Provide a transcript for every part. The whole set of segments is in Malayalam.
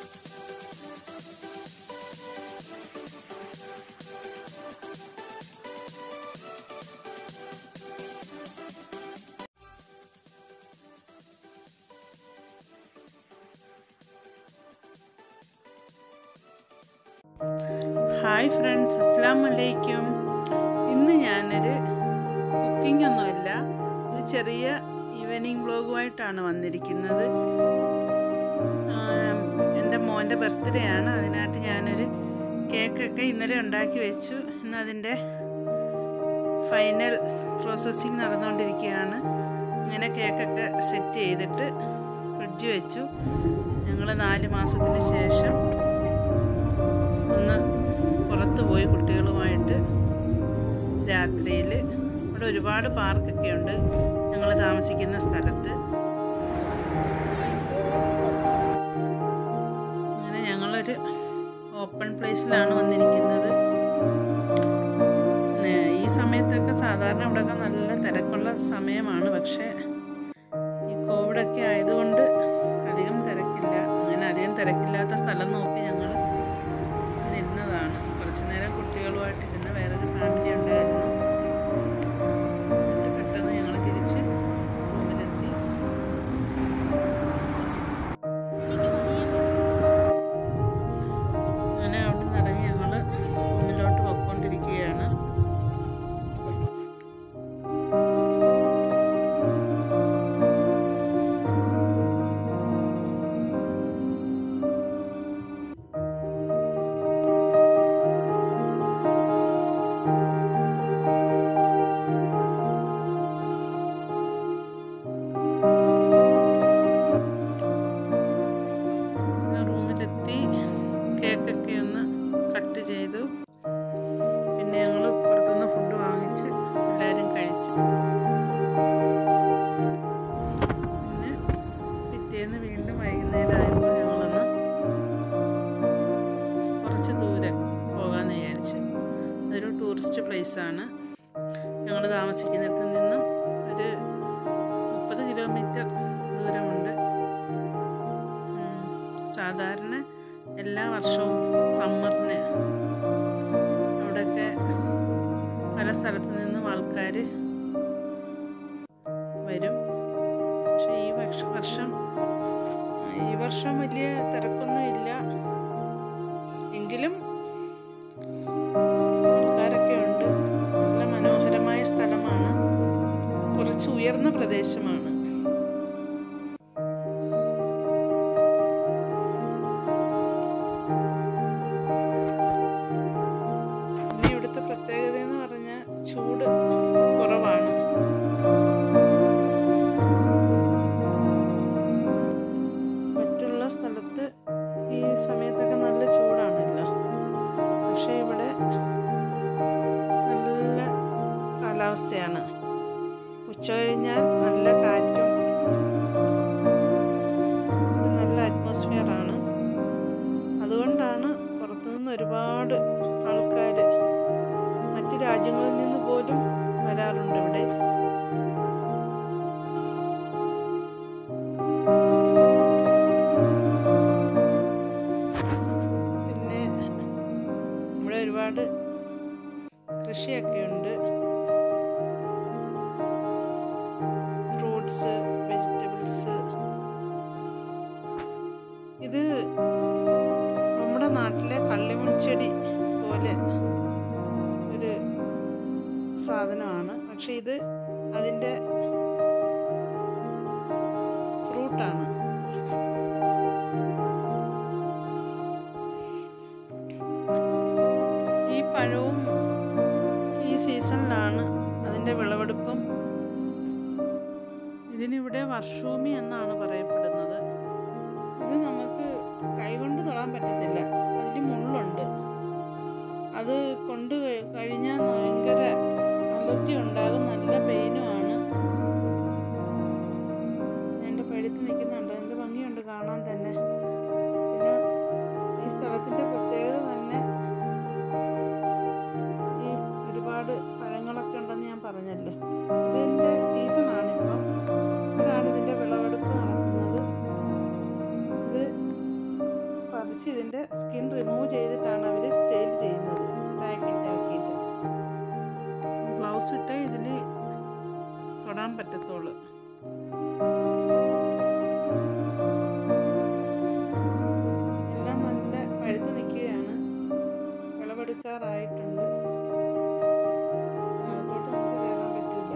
ഹായ് ഫ്രണ്ട്സ് അസ്സാം വലൈക്കും ഇന്ന് ഞാനൊരു കുക്കിംഗ് ഒന്നുമല്ല ഒരു ചെറിയ ഈവനിങ് വ്ളോഗുമായിട്ടാണ് വന്നിരിക്കുന്നത് ആം, എൻ്റെ മോൻ്റെ ബർത്ത്ഡേ ആണ് അതിനായിട്ട് ഞാനൊരു കേക്കൊക്കെ ഇന്നലെ ഉണ്ടാക്കി വെച്ചു ഇന്ന് അതിൻ്റെ ഫൈനൽ പ്രോസസ്സിങ് നടന്നുകൊണ്ടിരിക്കുകയാണ് ഇങ്ങനെ കേക്കൊക്കെ സെറ്റ് ചെയ്തിട്ട് ഫ്രിഡ്ജ് വെച്ചു ഞങ്ങൾ നാല് മാസത്തിന് ശേഷം ഒന്ന് പുറത്ത് പോയി കുട്ടികളുമായിട്ട് രാത്രിയിൽ ഇവിടെ ഒരുപാട് പാർക്കൊക്കെ ഉണ്ട് ഞങ്ങൾ താമസിക്കുന്ന സ്ഥലത്ത് അങ്ങനെ ഞങ്ങളൊരു ഓപ്പൺ പ്ലേസിലാണ് വന്നിരിക്കുന്നത് നേ- ഈ സമയത്തൊക്കെ സാധാരണ ഇവിടെയൊക്കെ നല്ല തിരക്കുള്ള സമയമാണ് പക്ഷേ ഈ കോവിഡൊക്കെ ആയതുകൊണ്ട് അധികം തിരക്കില്ല അങ്ങനെ അധികം തിരക്കില്ലാത്ത സ്ഥലം നോക്കി ഞങ്ങൾ നിന്നതാണ് കുറച്ച് നേരം കുട്ടികളുമായിട്ട് ഇരുന്ന് വേറൊരു ഫാമിലി ഉണ്ടായിരുന്നു എന്നിട്ട് പെട്ടെന്ന് ഞങ്ങൾ തിരിച്ച് റൂമിലെത്തി അങ്ങനെ അവിടെ നിന്ന് ഇറങ്ങി ഞങ്ങൾ റൂമിലോട്ട് പൊയ്ക്കൊണ്ടിരിക്കുകയാണ് പിന്നെ റൂമിലെത്തി കേക്കൊക്കെ ഒന്ന് കട്ട് ചെയ്തു പിന്നെ ഞങ്ങൾ പുറത്തുനിന്ന് ഫുഡ് വാങ്ങിച്ച് എല്ലാവരും കഴിച്ചു പിന്നെ പിറ്റേന്ന് വീണ്ടും വൈകുന്നേരമായപ്പോൾ ഞങ്ങളൊന്ന് കുറച്ച് ദൂരെ പോകാമെന്ന് വിചാരിച്ചു അതൊരു ടൂറിസ്റ്റ് പ്ലേസാണ് ഞങ്ങൾ താമസിക്കുന്നിടത്ത് നിന്നും ഒരു മുപ്പത് കിലോമീറ്റർ ദൂരമുണ്ട് ഉം, സാധാരണ എല്ലാ വർഷവും സമ്മറിന് അവിടെയൊക്കെ പല സ്ഥലത്തു നിന്നും ആൾക്കാർ വരും പക്ഷെ ഈ വർഷ വർഷം ഈ വർഷം വലിയ തിരക്കൊന്നുമില്ല എങ്കിലും ആൾക്കാരൊക്കെ ഉണ്ട് നല്ല മനോഹരമായ സ്ഥലമാണ് കുറച്ച് ഉയർന്ന പ്രദേശമാണ് പിന്നെ ഇവിടുത്തെ പ്രത്യേകത എന്ന് പറഞ്ഞാൽ ചൂട് കുറവാണ് മറ്റുള്ള സ്ഥലത്ത് ഈ സമയത്തൊക്കെ നല്ല ചൂടാണല്ലോ പക്ഷേ ഇവിടെ നല്ല കാലാവസ്ഥയാണ് ഉച്ച കഴിഞ്ഞാൽ നല്ല കാറ്റും ഒരു നല്ല അറ്റ്മോസ്ഫിയറാണ് അതുകൊണ്ടാണ് പുറത്തുനിന്ന് ഒരുപാട് ആൾക്കാർ മറ്റ് രാജ്യങ്ങളിൽ നിന്ന് പോലും വരാറുണ്ട് ഇവിടെ പിന്നെ ഇവിടെ ഒരുപാട് കൃഷിയൊക്കെ ഉണ്ട് ഫ്രൂട്ട്സ് വെജിറ്റബിൾസ് ഇത് നമ്മുടെ നാട്ടിലെ കള്ളിമുൾച്ചെടി പോലെ ഒരു സാധനമാണ് പക്ഷെ ഇത് അതിൻ്റെ ഫ്രൂട്ടാണ് ഈ പഴവും ഈ സീസണിലാണ് അതിൻ്റെ വിളവെടുപ്പും ഇതിനിവിടെ വർഷൂമി എന്നാണ് പറയപ്പെടുന്നത് ഇത് നമുക്ക് കൈകൊണ്ട് തൊടാൻ പറ്റത്തില്ല അതിൽ മുള്ളുണ്ട് അത് കൊണ്ട് കഴി- കഴിഞ്ഞാൽ ഭയങ്കര അലർജി ഉണ്ടാകും നല്ല പെയിനുമാണ് എൻ്റെ പഴുത്ത് നിൽക്കുന്നുണ്ട് എന്ത് ഭംഗിയുണ്ട് കാണാൻ തന്നെ പിന്നെ ഈ സ്ഥലത്തിൻ്റെ പ്രത്യേകത തന്നെ ഈ ഒരുപാട് പഴങ്ങളൊക്കെ ഉണ്ടെന്ന് ഞാൻ പറഞ്ഞല്ലോ ഇതിൻ്റെ സീസണാണ് ഇപ്പം ഇപ്പോഴാണ് ഇതിൻ്റെ വിളവെടുപ്പ് നടക്കുന്നത് തിരിച്ച് ഇതിൻ്റെ സ്കിൻ റിമൂവ് ചെയ്തിട്ടാണ് അവർ സെയിൽ ചെയ്യുന്നത് പാക്കറ്റ് ആക്കിയിട്ട് ഗ്ലൗസ് ഇട്ടേ ഇതിൽ തൊടാൻ പറ്റത്തുള്ളൂ എല്ലാം നല്ല പഴുത്ത് നിൽക്കുകയാണ് വിളവെടുക്കാറായിട്ടുണ്ട് അകത്തോട്ട് നമുക്ക് കയറാൻ പറ്റില്ല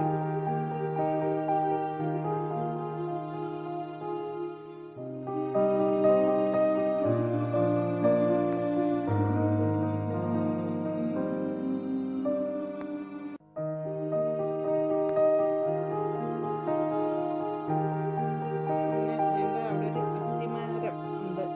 പിന്നെ ഞങ്ങളുടെ അവിടെ ഒരു അത്തിമരം ഉണ്ട്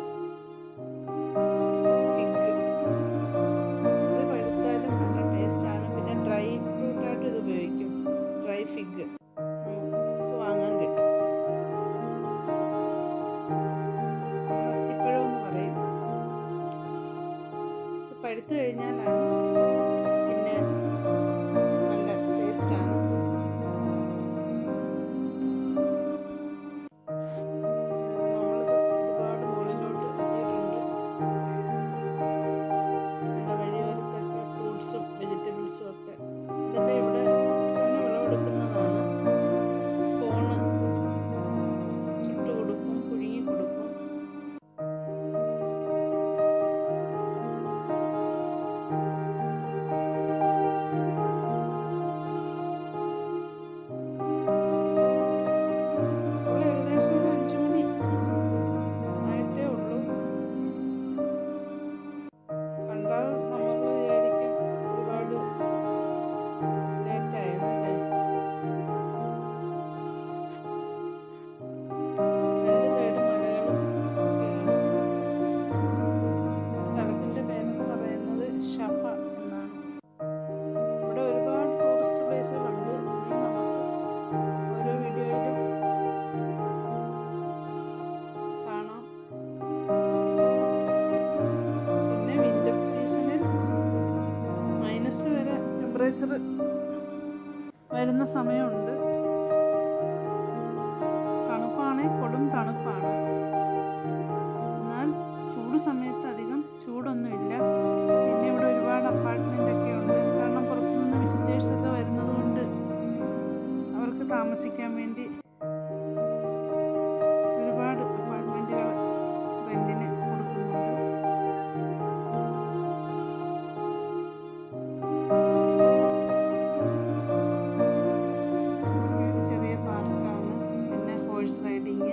ഫിഗ് ഇത് പഴുത്താലും നല്ല ടേസ്റ്റാണ് പിന്നെ ഡ്രൈ ഫ്രൂട്ടായിട്ട് ഇത് ഉപയോഗിക്കും ഡ്രൈ ഫിഗ് നമുക്ക് വാങ്ങാൻ കിട്ടും നമ്മൾ അത്തിപ്പഴം എന്ന് പറയും ഇത് പഴുത്ത് കഴിഞ്ഞാലാണ് പിന്നെ നല്ല ടേസ്റ്റാണ് നമ്മളിത് ഒരുപാട് മുകളിലോട്ട് എത്തിയിട്ടുണ്ട് നമ്മുടെ വഴിയോരത്തൊക്കെ ഫ്രൂട്ട്സും വെജിറ്റബിൾസും ഒക്കെ ഇതെല്ലാം ഇവിടെ തന്നെ വിളവെടുക്കുന്നതാണ് കോണ് ചുട്ട് കൊടുക്കും പുഴുങ്ങി കൊടുക്കും ഇപ്പോൾ ഏകദേശം ഒരു അഞ്ച് മണി ആയിട്ടേ ഉള്ളൂ കണ്ടാൽ നമ്മൾ വിചാരിക്കും ഒരുപാട് ലേറ്റ് ആയെന്നല്ലേ രണ്ട് സൈഡും മലകളും ഒക്കെയാണ് സ്ഥലത്തിൻ്റെ പേരെന്ന് പറയുന്നത് ഷഫ എന്നാണ് ഇവിടെ ഒരുപാട് ടൂറിസ്റ്റ് പ്ലേസുകളുണ്ട് ഇനി നമുക്ക് ഓരോ വീഡിയോയിലും കാണാം പിന്നെ വിൻ്റർ സീസണിൽ മൈനസ് വരെ ടെമ്പറേച്ചർ വരുന്ന സമയമുണ്ട് തണുപ്പാണേ കൊടും തണുപ്പാണ് എന്നാൽ ചൂട് സമയത്ത് അധികം ചൂടൊന്നുമില്ല പിന്നെ ഇവിടെ ഒരുപാട് അപ്പാർട്ട്മെൻ്റ് ഒക്കെ ഉണ്ട് കാരണം പുറത്തുനിന്ന് വിസിറ്റേഴ്സ് ഒക്കെ വരുന്നത് കൊണ്ട് അവർക്ക് താമസിക്കാൻ വേണ്ടി ഒരുപാട് അപ്പാർട്ട്മെൻറ്റുകൾ റെൻറ്റിന് കൊടുക്കുന്നുണ്ട് ഇതൊക്കെ ഒരു ചെറിയ പാർക്കാണ് പിന്നെ ഹോഴ്സ് റൈഡിങ്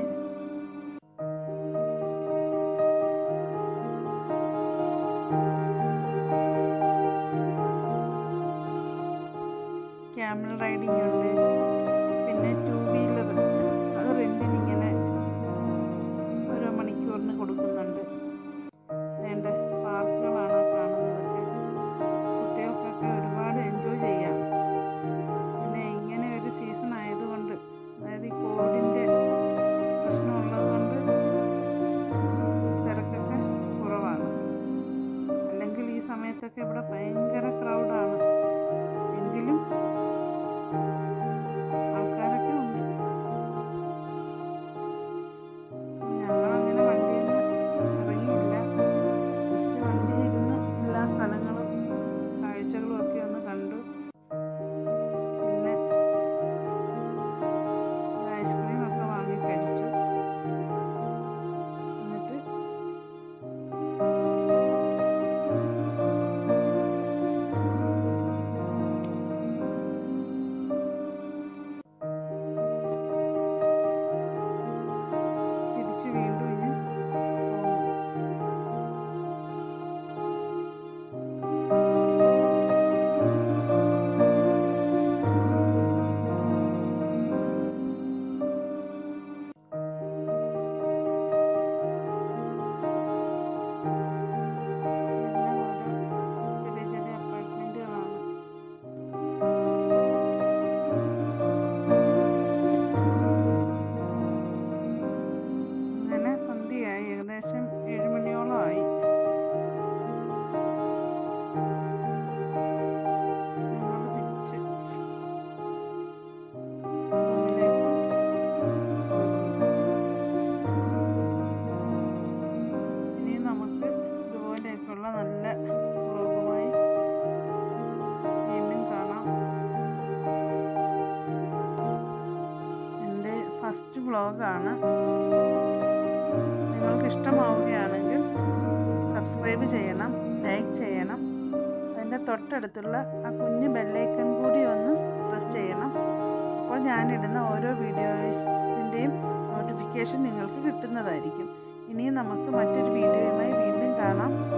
ക്യാമൽ റൈഡിങ് ഉണ്ട് പിന്നെ ടൂ വീലർ അത് റെൻറ്റിന് ഇങ്ങനെ ഓരോ മണിക്കൂറിന് കൊടുക്കുന്നുണ്ട് വേണ്ട പാർക്കുകളാണ് കാണുന്നതൊക്കെ കുട്ടികൾക്കൊക്കെ ഒരുപാട് എൻജോയ് ചെയ്യാം പിന്നെ ഇങ്ങനെ ഒരു സീസൺ ആയതുകൊണ്ട് അതായത് ഈ കോവിഡിൻ്റെ പ്രശ്നമുള്ളത് കൊണ്ട് തിരക്കൊക്കെ കുറവാണ് അല്ലെങ്കിൽ ഈ സമയത്തൊക്കെ ഇവിടെ ഭയങ്കര ക്രൗഡാണ് എങ്കിലും ആൾക്കാരൊക്കെ ഉണ്ട് ഞങ്ങളങ്ങനെ വണ്ടിയിൽ നിന്ന് ഇറങ്ങിയില്ല ജസ്റ്റ് വണ്ടിയിൽ ഇരുന്ന് എല്ലാ സ്ഥലങ്ങളും കാഴ്ചകളും ഒക്കെ ഒന്ന് കണ്ടു പിന്നെ ഐസ്ക്രീം ഒക്കെ വാങ്ങി കഴിച്ചു എന്നിട്ട് തിരിച്ച് വീണ്ടും ഇനി പോന്നു ഇതെല്ലാം ഓരോ ചെറിയ ചെറിയ അപ്പാർട്ട്മെൻറ്റുകളാണ് അങ്ങനെ സന്ധ്യയായി ഏകദേശം ഏഴ് മണിയോളമായി ഞങ്ങൾ തിരിച്ച് റൂമിലേക്ക് പോകുന്നു ഇനി നമ്മൾ ഫസ്റ്റ് വ്ളോഗാണ് നിങ്ങൾക്ക് ഇഷ്ടമാവുകയാണെങ്കിൽ സബ്സ്ക്രൈബ് ചെയ്യണം ലൈക്ക് ചെയ്യണം അതിൻ്റെ തൊട്ടടുത്തുള്ള ആ കുഞ്ഞു ബെല്ലൈക്കൺ കൂടി ഒന്ന് പ്രസ് ചെയ്യണം അപ്പോൾ ഞാനിടുന്ന ഓരോ വീഡിയോസിൻ്റെയും നോട്ടിഫിക്കേഷൻ നിങ്ങൾക്ക് കിട്ടുന്നതായിരിക്കും ഇനിയും നമുക്ക് മറ്റൊരു വീഡിയോയുമായി വീണ്ടും കാണാം